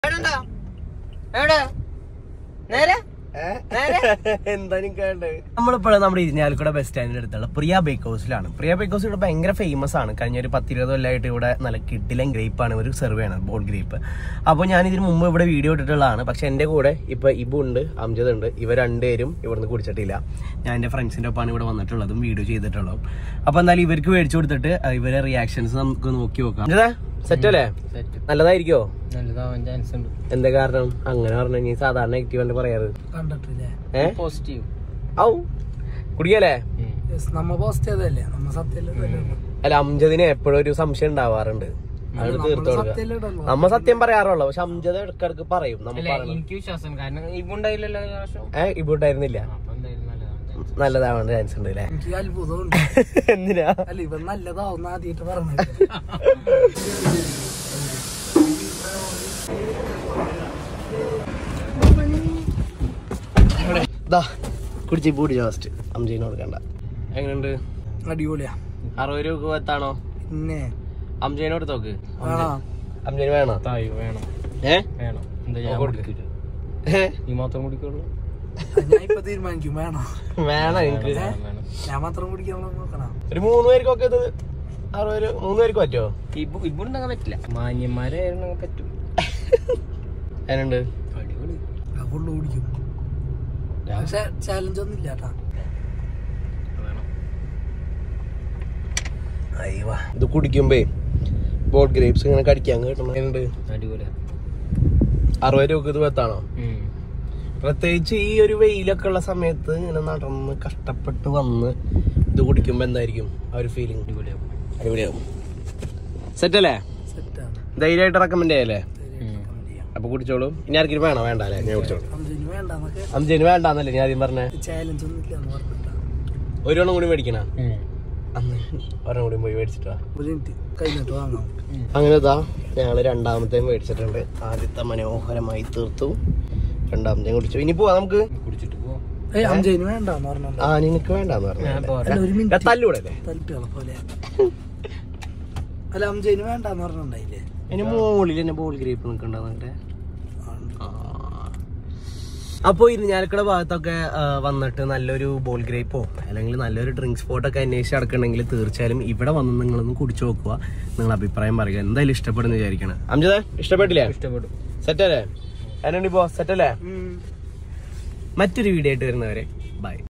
എവിടെന്താ എവിടെ നേരെ എന്തായാലും കേണ്ടത് നമ്മളിപ്പോഴും നമ്മുടെ ഇരിഞ്ഞാലക്കുട ബസ് സ്റ്റാൻഡിന്റെ അടുത്തുള്ള പ്രിയ ബേക്ക് ഹൗസിലാണ് പ്രിയ ബേക്ക് ഹൗസ് ഇവിടെ ഭയങ്കര ഫേമസ് ആണ് കഴിഞ്ഞ ഒരു പത്തിരുപത് കൊല്ലമായിട്ട് ഇവിടെ നല്ല കിഡിലൻ ഗ്രേപ്പ് ആണ് ഒരു സെർവ് ആണ് ബോൾ ഗ്രേപ്പ് അപ്പോൾ ഞാൻ ഇതിന് മുമ്പ് ഇവിടെ വീഡിയോ ഇട്ടിട്ടുള്ളതാണ് പക്ഷെ എന്റെ കൂടെ ഇപ്പൊ ഇബു ഉണ്ട് അംജദ് ഉണ്ട് ഇവർ രണ്ടുപേരും ഇവിടുന്ന് കുടിച്ചിട്ടില്ല ഞാൻ എന്റെ ഫ്രണ്ട്സിന്റെ ഒപ്പമാണ് ഇവിടെ വന്നിട്ടുള്ളതും വീഡിയോ ചെയ്തിട്ടുള്ളതും അപ്പൊ എന്തായാലും ഇവർക്ക് മേടിച്ചു കൊടുത്തിട്ട് ഇവരെ റിയാക്ഷൻസ് നമുക്ക് നോക്കി നോക്കാം അംജദ സെറ്റ് അല്ലേ നല്ലതായിരിക്കോ നല്ലതാവാൻ ചാൻസ് ഉണ്ട് എന്താ കാരണം അങ്ങനെ പറഞ്ഞു നീ സാധാരണ നെഗറ്റീവ് അല്ലേ പറയാറ് കണ്ടിട്ടില്ലേ ഏ പോസിറ്റീവ് ഔ കുടിക്കല്ലേ Yes, നമ്മ പോസ്റ്റ് ചെയ്തല്ലേ നമ്മ സത്യല്ലേ അല്ല അംജദിന് എപ്പോഴും ഒരു സംശയം ഉണ്ടാവാറുണ്ട് അത് തീർത്തു കൊടുക്കുക സത്യല്ലേ നമ്മ സത്യം പറയാറുള്ളൂ പക്ഷെ അംജദ് ഇടക്കിടക്ക് പറയും നമ്മ അല്ല പറയണം എനിക്ക് വിശ്വാസം കാരണം ഇവുണ്ടായില്ലല്ലോ ഈ പ്രാവശ്യം ഏ ഇവിണ്ടായിരുന്നില്ല അപ്പൊ എന്തായാലും നല്ലതാണ് നല്ലതാവാൻ ചാൻസ് ഉണ്ട് അല്ലേ എനിക്ക് അത്ഭുതമുണ്ട് എന്തിനാ അല്ല ഇവൻ നല്ലതാവുന്ന ആദ്യമായിട്ട് പറഞ്ഞത് ദാ കുടിച്ച് പൂടി ജോസ്റ്റ് അംജദിന് കൊടുക്കണ്ട എങ്ങനെയുണ്ട് അടിപൊളിയാ അറുപത് രൂപ എത്താണോ പിന്നെ അംജദിനെ കൊടുത്ത് നോക്ക് ആണോ അംജദിന് വേണോ തായ് വേണം ഏ വേണം എന്താ ഓ, ഞാൻ കൊടുക്ക്. കുടിക്കില്ല ഏ? നീ മാത്രം കുടിക്കുള്ളൂ ഞാൻ ഇപ്പൊ തീരുമാനിക്കും വേണോ വേണം എനിക്ക് വേണം, വേണം ഞാൻ മാത്രം കുടിക്കാൻ നോക്കണം ഒരു മൂന്ന് പേർക്കൊക്കെ ഇത് അറുപത് രൂപ മൂന്ന് പേർക്ക് പറ്റുമോ ഇബു ഇബുണ്ടാകാൻ പറ്റില്ല മാന്യന്മാരായിരുന്നെങ്കിൽ പറ്റും അതിനുണ്ട് അടിപൊളി ഞാൻ ഫുള്ള് കുടിക്കും പക്ഷെ ചാലഞ്ച് ഒന്നും ഇല്ല കേട്ടാ വേണം അയ്യവാ ഇത് കുടിക്കുമ്പേ ബോൾ ഗ്രേപ്സ് ഇങ്ങനെ കടിക്കാൻ കിട്ടണം അതിനുണ്ട് അടിപൊളിയാ അറുപത് രൂപ ഇത് പത്താണോ ഉം. പ്രത്യേകിച്ച് ഈ ഒരു വെയിലൊക്കെ ഉള്ള സമയത്ത് ഇങ്ങനെ നടന്ന് കഷ്ടപ്പെട്ട് വന്ന് ഇത് കുടിക്കുമ്പോ എന്തായിരിക്കും ആ ഒരു ഫീലിംഗ് അടിപൊളിയാവും അടിപൊളിയാവും സെറ്റ് അല്ലേ സെറ്റാണ് ധൈര്യമായിട്ട് റെക്കമെൻഡ് ചെയ്യല്ലേ ഉം. ചെയ്യാം അപ്പൊ കുടിച്ചോളൂ ഇനി ആർക്കും വേണോ വേണ്ട അല്ലേ ഞാൻ കുടിച്ചോളൂ അഞ്ചിന് വേണ്ടെന്നൊക്കെ അഞ്ചിന് വേണ്ടാന്നല്ലേ ഞാൻ ആദ്യം പറഞ്ഞേ ചാലഞ്ച് ഒന്നും ഇല്ല എന്ന് പറഞ്ഞിട്ടാ ഒരു എണ്ണം കൂടി മേടിക്കണ ഉം. അന്ന് ഒരെണ്ണം കൂടി പോയി മേടിച്ചിട്ടാ ഒരു മിനിറ്റ് കഴിഞ്ഞിട്ട് വാങ്ങാം ഉം. അങ്ങനെ ഇതാ ഞങ്ങള് രണ്ടാമത്തെയും മേടിച്ചിട്ടുണ്ട് ആദ്യത്തെ മനോഹരമായി തീർത്തു രണ്ടാമത്തെയും കുടിച്ചു ഇനി പോവാ നമുക്ക് കുടിച്ചിട്ട് പോ ഏയ് അഞ്ചിന് വേണ്ടെന്ന് പറഞ്ഞോ ആ നിനക്ക് വേണ്ടാന്ന് ഞാൻ പറഞ്ഞു പോരാ അല്ല ഒരു മിനിറ്റ് തല്ലൂടല്ലേ തല്ലുകളെ പോലെ അല്ല അഞ്ചിന് വേണ്ടെന്ന് പറഞ്ഞിട്ടുണ്ടായില്ലേ അതിന് മുകളിൽ തന്നെ ബോൾ ഗ്രേപ്പ് നിൽക്കണ്ടെന്നെ അപ്പോൾ ഇരിഞ്ഞാലക്കുട ഭാഗത്തൊക്കെ ആ, വന്നിട്ട് നല്ലൊരു ബോൾ ഗ്രേപ്പോ അല്ലെങ്കിൽ നല്ലൊരു ഡ്രിങ്ക് സ്പോട്ടൊക്കെ അന്വേഷിച്ച് നടക്കണമെങ്കിൽ തീർച്ചയായും ഇവിടെ വന്ന് നിങ്ങളൊന്ന് കുടിച്ചു നോക്കുക നിങ്ങൾ അഭിപ്രായം പറയുക എന്തായാലും ഇഷ്ടപ്പെടുന്ന വിചാരിക്കണം അംജദ ഇഷ്ടപ്പെട്ടില്ലേ ഇഷ്ടപ്പെടും സെറ്റ് അല്ലേ അതിനുണ്ട് ഇപ്പോ സെറ്റ് അല്ലേ മറ്റൊരു വീഡിയോ ആയിട്ട് വരുന്നവരെ ബൈ